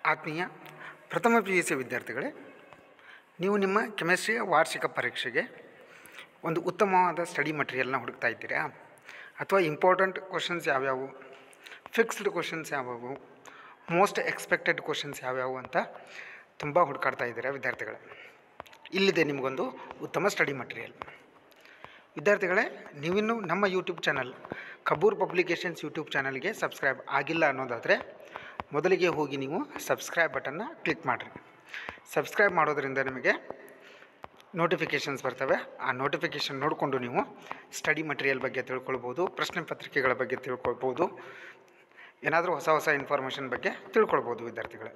ಆತ್ಮೀಯ ಪ್ರಥಮ P U C ವಿದ್ಯಾರ್ಥಿಗಳೇ ನೀವು ನಿಮ್ಮ ಕೆಮಿಸ್ಟ್ರಿಯ ವಾರ್ಷಿಕ ಪರೀಕ್ಷೆಗೆ ಒಂದು ಉತ್ತಮವಾದ ಸ್ಟಡಿ ಮಟೀರಿಯಲ್ನ ಹುಡುಕ್ತಾ ಇದ್ದೀರಾ ಅಥವಾ ಇಂಪಾರ್ಟೆಂಟ್ ಕ್ವಶನ್ಸ್ ಯಾವ್ಯಾವು ಫಿಕ್ಸ್ಡ್ ಕ್ವಶನ್ಸ್ ಯಾವುವು ಮೋಸ್ಟ್ ಎಕ್ಸ್ಪೆಕ್ಟೆಡ್ ಕ್ವಶನ್ಸ್ ಯಾವ್ಯಾವು ಅಂತ ತುಂಬ ಹುಡುಕಾಡ್ತಾ ಇದ್ದೀರಾ ವಿದ್ಯಾರ್ಥಿಗಳೇ ಇಲ್ಲಿದೆ ನಿಮಗೊಂದು ಉತ್ತಮ ಸ್ಟಡಿ ಮಟೀರಿಯಲ್ ವಿದ್ಯಾರ್ಥಿಗಳೇ ನೀವಿನ್ನೂ ನಮ್ಮ YouTube channel Kabur publications YouTube ಚಾನಲ್ಗೆ ಸಬ್ಸ್ಕ್ರೈಬ್ ಆಗಿಲ್ಲ ಅನ್ನೋದಾದರೆ ಮೊದಲಿಗೆ ಹೋಗಿ ನೀವು ಸಬ್ಸ್ಕ್ರೈಬ್ ಬಟನ್ನ ಕ್ಲಿಕ್ ಮಾಡಿರಿ ಸಬ್ಸ್ಕ್ರೈಬ್ ಮಾಡೋದ್ರಿಂದ ನಿಮಗೆ ನೋಟಿಫಿಕೇಷನ್ಸ್ ಬರ್ತವೆ ಆ ನೋಟಿಫಿಕೇಷನ್ ನೋಡಿಕೊಂಡು ನೀವು ಸ್ಟಡಿ ಮಟೀರಿಯಲ್ ಬಗ್ಗೆ ತಿಳ್ಕೊಳ್ಬೋದು ಪ್ರಶ್ನೆ ಪತ್ರಿಕೆಗಳ ಬಗ್ಗೆ ತಿಳ್ಕೊಳ್ಬೋದು ಏನಾದರೂ ಹೊಸ ಹೊಸ ಇನ್ಫಾರ್ಮೇಷನ್ ಬಗ್ಗೆ ತಿಳ್ಕೊಳ್ಬೋದು ವಿದ್ಯಾರ್ಥಿಗಳೇ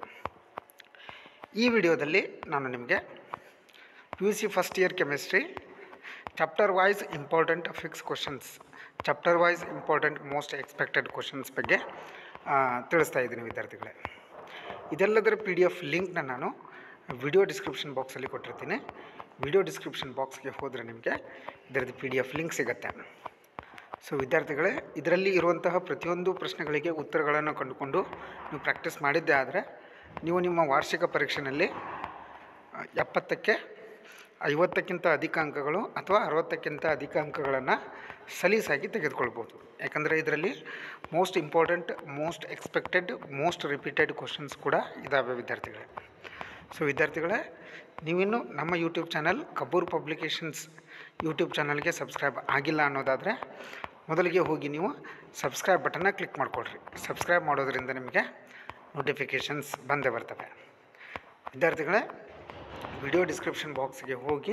ಈ ವಿಡಿಯೋದಲ್ಲಿ ನಾನು ನಿಮಗೆ P U C first year chemistry chapter wise important fix questions chapter wise important most expected questions ಬಗ್ಗೆ ಆ, ತಿಳಿಸ್ತಾ ಇದ್ದೀನಿ ವಿದ್ಯಾರ್ಥಿಗಳೇ ಇದೆಲ್ಲದರ ಪಿ ಡಿ ಎಫ್ ಲಿಂಕ್ನ ನಾನು ವಿಡಿಯೋ ಡಿಸ್ಕ್ರಿಪ್ಷನ್ ಬಾಕ್ಸಲ್ಲಿ ಕೊಟ್ಟಿರ್ತೀನಿ ವಿಡಿಯೋ ಡಿಸ್ಕ್ರಿಪ್ಷನ್ ಬಾಕ್ಸ್ಗೆ ಹೋದರೆ ನಿಮಗೆ ಇದರದ್ದು ಪಿ ಡಿ ಎಫ್ ಲಿಂಕ್ ಸಿಗುತ್ತೆ ಸೊ ವಿದ್ಯಾರ್ಥಿಗಳೇ ಇದರಲ್ಲಿ ಇರುವಂತಹ ಪ್ರತಿಯೊಂದು ಪ್ರಶ್ನೆಗಳಿಗೆ ಉತ್ತರಗಳನ್ನು ಕಂಡುಕೊಂಡು ನೀವು ಪ್ರಾಕ್ಟೀಸ್ ಮಾಡಿದ್ದೇ ಆದರೆ ನೀವು ನಿಮ್ಮ ವಾರ್ಷಿಕ ಪರೀಕ್ಷೆಯಲ್ಲಿ ಆ, ಎಪ್ಪತ್ತಕ್ಕೆ ಐವತ್ತಕ್ಕಿಂತ ಅಧಿಕ ಅಂಕಗಳು ಅಥವಾ ಅರವತ್ತಕ್ಕಿಂತ ಅಧಿಕ ಅಂಕಗಳನ್ನು ಸಲೀಸಾಗಿ ತೆಗೆದುಕೊಳ್ಬೋದು ಯಾಕಂದರೆ ಇದರಲ್ಲಿ most important most expected most repeated questions ಕೂಡ ಇದ್ದಾವೆ ವಿದ್ಯಾರ್ಥಿಗಳೇ ಸೊ ವಿದ್ಯಾರ್ಥಿಗಳೇ ನೀವಿನ್ನೂ ನಮ್ಮ YouTube channel Kabur publications YouTube ಚಾನಲ್ಗೆ ಸಬ್ಸ್ಕ್ರೈಬ್ ಆಗಿಲ್ಲ ಅನ್ನೋದಾದರೆ ಮೊದಲಿಗೆ ಹೋಗಿ ನೀವು ಸಬ್ಸ್ಕ್ರೈಬ್ ಬಟನ್ನ ಕ್ಲಿಕ್ ಮಾಡಿಕೊಡ್ರಿ ಸಬ್ಸ್ಕ್ರೈಬ್ ಮಾಡೋದ್ರಿಂದ ನಿಮಗೆ ನೋಟಿಫಿಕೇಷನ್ಸ್ ಬಂದೇ ಬರ್ತವೆ ವಿದ್ಯಾರ್ಥಿಗಳೇ ವಿಡಿಯೋ ಡಿಸ್ಕ್ರಿಪ್ಷನ್ ಬಾಕ್ಸ್ಗೆ ಹೋಗಿ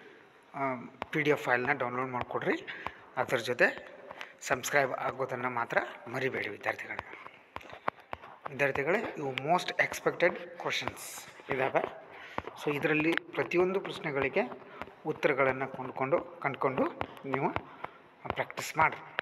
ಪಿ ಡಿ ಎಫ್ ಫೈಲ್ನ ಡೌನ್ಲೋಡ್ ಮಾಡಿಕೊಡ್ರಿ ಅದರ ಜೊತೆ ಸಬ್ಸ್ಕ್ರೈಬ್ ಆಗೋದನ್ನು ಮಾತ್ರ ಮರಿಬೇಡಿ ವಿದ್ಯಾರ್ಥಿಗಳೇ ವಿದ್ಯಾರ್ಥಿಗಳೇ ಇವು ಮೋಸ್ಟ್ ಎಕ್ಸ್ಪೆಕ್ಟೆಡ್ ಕ್ವಶನ್ಸ್ ಇದ್ದಾವೆ ಸೊ ಇದರಲ್ಲಿ ಪ್ರತಿಯೊಂದು ಪ್ರಶ್ನೆಗಳಿಗೆ ಉತ್ತರಗಳನ್ನು ಕೊಂಡ್ಕೊಂಡು ಕಂಡುಕೊಂಡು ನೀವು ಪ್ರಾಕ್ಟೀಸ್ ಮಾಡಿರಿ